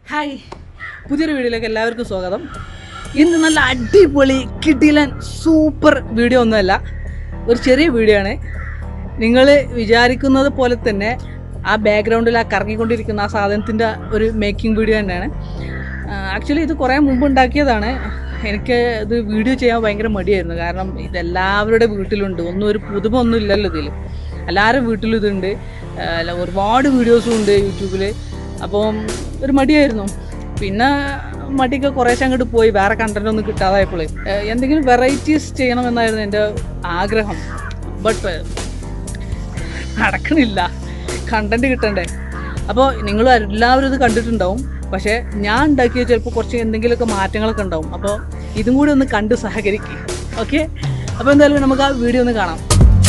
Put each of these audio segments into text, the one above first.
hi പുതിയൊരു വീഡിയോയിലേക്ക് എല്ലാവർക്കും സ്വാഗതം ഇന്ന് നല്ല അടിപൊളി കിടിലൻ സൂപ്പർ വീഡിയോ ഒന്നുമല്ല ഒരു ചെറിയ വീഡിയോ ആണ് നിങ്ങൾ വിചാരിക്കുന്നത് പോലെ തന്നെ ആ ബാക്ക്ഗ്രൗണ്ടിൽ ആ കറങ്ങിക്കൊണ്ടിരിക്കുന്ന ആ സാധനത്തിൻ്റെ ഒരു മേക്കിംഗ് വീഡിയോ തന്നെയാണ് ആക്ച്വലി ഇത് കുറേ മുമ്പ് ഉണ്ടാക്കിയതാണ് എനിക്ക് ഇത് വീഡിയോ ചെയ്യാൻ ഭയങ്കര മടിയായിരുന്നു കാരണം ഇതെല്ലാവരുടെ വീട്ടിലുണ്ട് ഒന്നും ഒരു പുതുമ ഒന്നും ഇല്ലല്ലോ ഇതിൽ എല്ലാവരും വീട്ടിലും ഇതുണ്ട് ആ, അല്ല, ഒരുപാട് വീഡിയോസും ഉണ്ട് യൂട്യൂബിൽ അപ്പം ഒരു മടിയായിരുന്നു പിന്നെ മടിയൊക്കെ കുറേശ്ശെ അങ്ങോട്ട് പോയി വേറെ കണ്ടന്റ് ഒന്നും കിട്ടാതായപ്പോൾ എന്തെങ്കിലും വെറൈറ്റീസ് ചെയ്യണമെന്നായിരുന്നു എൻ്റെ ആഗ്രഹം ബട്ട് നടക്കണില്ല കണ്ടന്റ് കിട്ടണ്ടേ അപ്പോൾ നിങ്ങൾ എല്ലാവരും ഇത് കണ്ടിട്ടുണ്ടാവും പക്ഷേ ഞാൻ ഉണ്ടാക്കിയ ചിലപ്പോൾ കുറച്ച് എന്തെങ്കിലുമൊക്കെ മാറ്റങ്ങളൊക്കെ ഉണ്ടാവും അപ്പോൾ ഇതും കൂടി ഒന്ന് കണ്ട് സഹകരിക്കുക ഓക്കെ അപ്പോൾ എന്തായാലും നമുക്ക് ആ വീഡിയോ ഒന്ന് കാണാം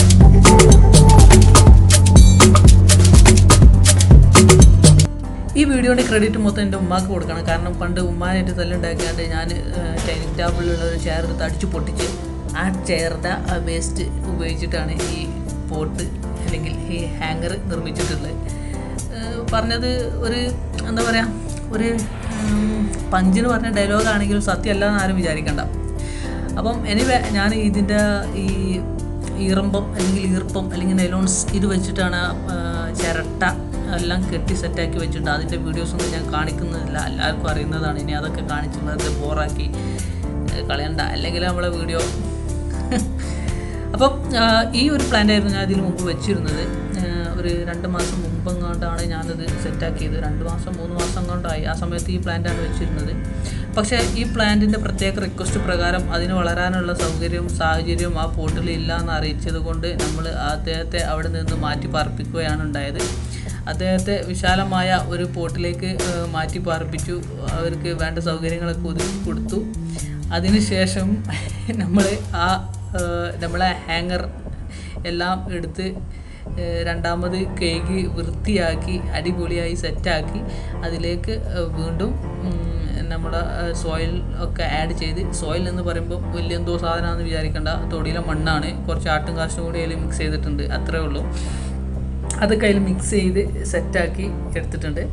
ഈ വീഡിയോയുടെ ക്രെഡിറ്റ് മൊത്തം എൻ്റെ ഉമ്മാക്ക് കൊടുക്കണം കാരണം പണ്ട് ഉമ്മാനായിട്ട് തല്ലുണ്ടാക്കിയാണ്ട് ഞാൻ ഡൈനിങ് ടേബിളിലുള്ള ഒരു ചെയർ എടുത്ത് അടിച്ചു പൊട്ടിച്ച് ആ ചെയറിൻ്റെ വേസ്റ്റ് ഉപയോഗിച്ചിട്ടാണ് ഈ പോട്ട് അല്ലെങ്കിൽ ഈ ഹാങ്ങർ നിർമ്മിച്ചിട്ടുള്ളത് ഏഹ് പറഞ്ഞത് ഒരു എന്താ പറയുക ഒരു ഉം, പഞ്ചിന് പറഞ്ഞ ഡയലോഗ് ആണെങ്കിലും സത്യമല്ല എന്ന് ആരും വിചാരിക്കണ്ട അപ്പം എനിവേ ഞാൻ ഇതിൻ്റെ ഈ ഈറമ്പം അല്ലെങ്കിൽ ഈർപ്പം അല്ലെങ്കിൽ നൈലോൺസ് ഇത് വെച്ചിട്ടാണ് ആ, ചിരട്ട എല്ലാം കെട്ടി സെറ്റാക്കി വെച്ചിട്ടുണ്ട് അതിൻ്റെ വീഡിയോസൊന്നും ഞാൻ കാണിക്കുന്നില്ല എല്ലാവർക്കും അറിയുന്നതാണ് ഇനി അതൊക്കെ കാണിച്ച് വെറുതെ ബോറാക്കി ഏഹ്, കളയണ്ട അല്ലെങ്കിൽ നമ്മളെ വീഡിയോ അപ്പം ആ, ഈ ഒരു പ്ലാന്റ് ആയിരുന്നു ഞാൻ ഇതിന് മുമ്പ് വെച്ചിരുന്നത് ആ, ഒരു രണ്ട് മാസം മുമ്പെങ്ങാണ്ടാണ് ഞാനത് സെറ്റാക്കിയത് രണ്ട് മാസം മൂന്ന് മാസം കൊണ്ടായി ആ സമയത്ത് ഈ പ്ലാന്റാണ് വെച്ചിരുന്നത് പക്ഷേ ഈ പ്ലാന്റിൻ്റെ പ്രത്യേക റിക്വസ്റ്റ് പ്രകാരം അതിന് വളരാനുള്ള സൗകര്യവും സാഹചര്യവും ആ പോട്ടിൽ ഇല്ല എന്ന് അറിയിച്ചത് കൊണ്ട് നമ്മൾ അദ്ദേഹത്തെ അവിടെ നിന്ന് മാറ്റി പാർപ്പിക്കുകയാണ് ഉണ്ടായത് അദ്ദേഹത്തെ വിശാലമായ ഒരു പോട്ടിലേക്ക് ആ, മാറ്റി പാർപ്പിച്ചു അവർക്ക് വേണ്ട സൗകര്യങ്ങളൊക്കെ ഒതുക്കി കൊടുത്തു അതിനുശേഷം നമ്മൾ ആ ഏഹ്, നമ്മളെ ഹാങ്ങർ എല്ലാം എടുത്ത് ഏഹ്, രണ്ടാമത് കേക്ക് വൃത്തിയാക്കി അടിപൊളിയായി സെറ്റാക്കി അതിലേക്ക് ഏഹ്, വീണ്ടും ഉം, നമ്മുടെ സോയിൽ ഒക്കെ ആഡ് ചെയ്ത് സോയിൽ എന്ന് പറയുമ്പോൾ വലിയ എന്തോ സാധനമാണെന്ന് വിചാരിക്കേണ്ട തൊടിയിലെ മണ്ണാണ് കുറച്ച് ആട്ടും കാശും കൂടി അതിൽ മിക്സ് ചെയ്തിട്ടുണ്ട് അത്രേ ഉള്ളൂ അതൊക്കെ അതിൽ മിക്സ് ചെയ്ത് സെറ്റാക്കി എടുത്തിട്ടുണ്ട്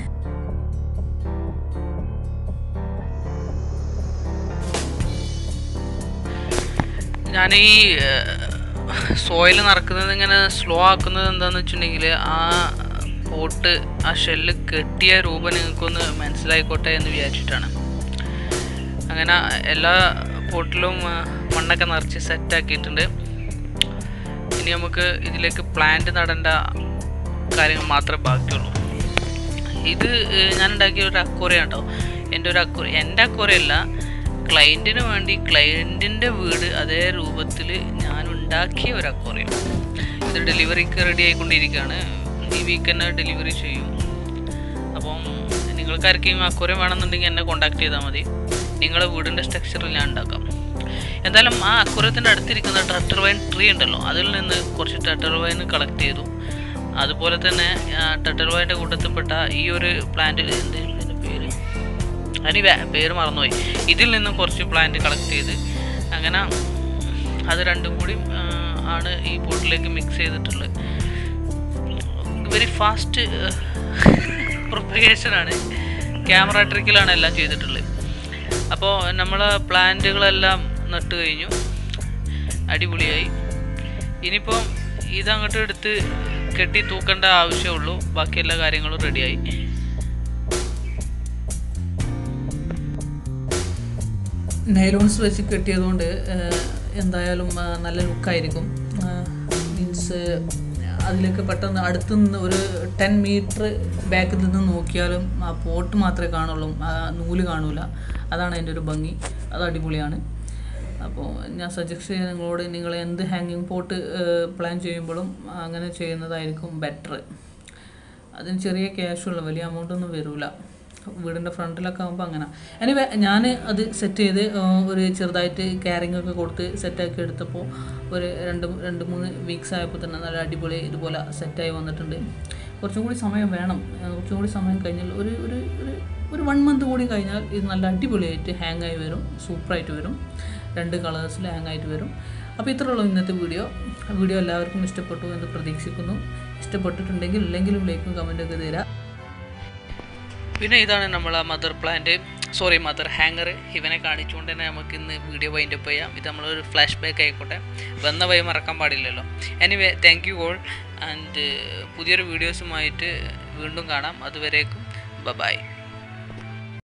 ഞാൻ ഈ സോയിൽ നിറക്കുന്നത് ഇങ്ങനെ സ്ലോ ആക്കുന്നത് എന്താണെന്ന് വെച്ചിട്ടുണ്ടെങ്കിൽ ആ പോട്ട് ആ ഷെല്ല് കെട്ടിയ രൂപം നിങ്ങൾക്കൊന്ന് മനസ്സിലായിക്കോട്ടെ എന്ന് വിചാരിച്ചിട്ടാണ് അങ്ങനെ എല്ലാ പോട്ടിലും ആ, മണ്ണൊക്കെ നിറച്ച് സെറ്റാക്കിയിട്ടുണ്ട് ഇനി നമുക്ക് ഇതിലേക്ക് പ്ലാന്റ് നടേണ്ട കാര്യങ്ങൾ മാത്രമേ ബാക്കിയുള്ളൂ ഇത് ഏഹ്, ഞാൻ ഉണ്ടാക്കിയ ഒരു അക്വറിയാണ് കേട്ടോ എൻ്റെ ഒരു അക്വറി എൻ്റെ അക്വറിയല്ല ക്ലയൻറ്റിന് വേണ്ടി ക്ലയൻറ്റിൻ്റെ വീട് അതേ രൂപത്തിൽ ഞാൻ ഉണ്ടാക്കിയ ഒരു അക്വറിയം ഇത് ഡെലിവറിക്ക് റെഡി ആയിക്കൊണ്ടിരിക്കുകയാണ് ഈ വീക്കെൻഡ് ഡെലിവറി ചെയ്യും അപ്പം നിങ്ങൾക്ക് ആർക്കെങ്കിലും അക്വറിയം വേണമെന്നുണ്ടെങ്കിൽ എന്നെ കോൺടാക്ട് ചെയ്താൽ മതി നിങ്ങളുടെ വീടിൻ്റെ സ്ട്രക്ചറിൽ ഞാൻ ഉണ്ടാക്കാം എന്തായാലും ആ അക്വറിയത്തിൻ്റെ അടുത്തിരിക്കുന്ന ടട്ടർ വൈൻ ട്രീ ഉണ്ടല്ലോ അതിൽ നിന്ന് കുറച്ച് ടട്ടർ വൈൻ കളക്ട് ചെയ്തു അതുപോലെ തന്നെ ടട്ടർ വൈൻ്റെ കൂട്ടത്തിൽപ്പെട്ട ഈ ഒരു പ്ലാന്റ് എന്തായിരുന്നു ഇതിൻ്റെ പേര് അതിന് വേ- പേര് മറന്നുപോയി ഇതിൽ നിന്നും കുറച്ച് പ്ലാന്റ് കളക്ട് ചെയ്ത് അങ്ങനെ അത് രണ്ടും കൂടി ആ, ആണ് ഈ പോട്ടിലേക്ക് മിക്സ് ചെയ്തിട്ടുള്ളത് വെരി ഫാസ്റ്റ് പ്രൊപ്പഗേഷനാണ് ക്യാമറ ട്രിക്കിലാണ് എല്ലാം ചെയ്തിട്ടുള്ളത് അപ്പോൾ നമ്മൾ പ്ലാന്റുകളെല്ലാം നട്ട് കഴിഞ്ഞു അടിപൊളിയായി ഇനിയിപ്പോൾ ഇതങ്ങോട്ട് എടുത്ത് കെട്ടി തൂക്കേണ്ട ആവശ്യമുള്ളൂ ബാക്കി എല്ലാ കാര്യങ്ങളും റെഡിയായി നൈലോൺസ് വെച്ച് കെട്ടിയതുകൊണ്ട് ഏഹ്, എന്തായാലും ആ, നല്ല ലുക്കായിരിക്കും മീൻസ് അതിലേക്ക് പെട്ടെന്ന് അടുത്ത് നിന്ന് ഒരു ടെൻ മീറ്റർ ബാക്കിൽ നിന്ന് നോക്കിയാലും ആ പോട്ട് മാത്രമേ കാണുള്ളൂ ആ നൂല് കാണൂല അതാണ് അതിൻ്റെ ഒരു ഭംഗി അത് അടിപൊളിയാണ് അപ്പോൾ ഞാൻ സജസ്റ്റ് ചെയ്യാൻ നിങ്ങളോട് നിങ്ങൾ എന്ത് ഹാങ്ങിങ് പോട്ട് പ്ലാൻ ചെയ്യുമ്പോഴും അങ്ങനെ ചെയ്യുന്നതായിരിക്കും ബെറ്റർ അതിന് ചെറിയ ക്യാഷുള്ള വലിയ എമൗണ്ട് ഒന്നും വരില്ല വീടിൻ്റെ ഫ്രണ്ടിലൊക്കെ ആകുമ്പോൾ അങ്ങനെ എനിവേ ഞാൻ അത് സെറ്റ് ചെയ്ത് ആ, ഒരു ചെറുതായിട്ട് കാരിങ് ഒക്കെ കൊടുത്ത് സെറ്റാക്കി എടുത്തപ്പോൾ ഒരു രണ്ട് മൂ- രണ്ട് മൂന്ന് വീക്സ് ആയപ്പോൾ തന്നെ നല്ല അടിപൊളി ഇതുപോലെ സെറ്റായി വന്നിട്ടുണ്ട് കുറച്ചും കൂടി സമയം വേണം ആ, കുറച്ചും കൂടി സമയം കഴിഞ്ഞാൽ ഒരു ഒരു ഒരു ഒരു വൺ മന്ത് കൂടി കഴിഞ്ഞാൽ ഇത് നല്ല അടിപൊളിയായിട്ട് ഹാങ് ആയി വരും സൂപ്പറായിട്ട് വരും രണ്ട് കളേഴ്സിൽ ഹാങ് ആയിട്ട് വരും അപ്പോൾ ഇത്രേ ഉള്ളൂ ഇന്നത്തെ വീഡിയോ വീഡിയോ എല്ലാവർക്കും ഇഷ്ടപ്പെട്ടു എന്ന് പ്രതീക്ഷിക്കുന്നു ഇഷ്ടപ്പെട്ടിട്ടുണ്ടെങ്കിൽ ഇല്ലെങ്കിലും ലൈക്കും കമൻറ്റൊക്കെ തരാം പിന്നെ ഇതാണ് നമ്മൾ ആ mother plant sorry mother hanger ഇവനെ കാണിച്ചുകൊണ്ട് തന്നെ നമുക്ക് ഇന്ന് വീഡിയോ വൈൻഡപ്പ് ചെയ്യാം ഇത് നമ്മളൊരു ഫ്ലാഷ് ബാക്ക് ആയിക്കോട്ടെ വന്ന വഴി മറക്കാൻ പാടില്ലല്ലോ anyway thank you all and പുതിയൊരു വീഡിയോസുമായിട്ട് വീണ്ടും കാണാം അതുവരേക്കും ബ ബൈ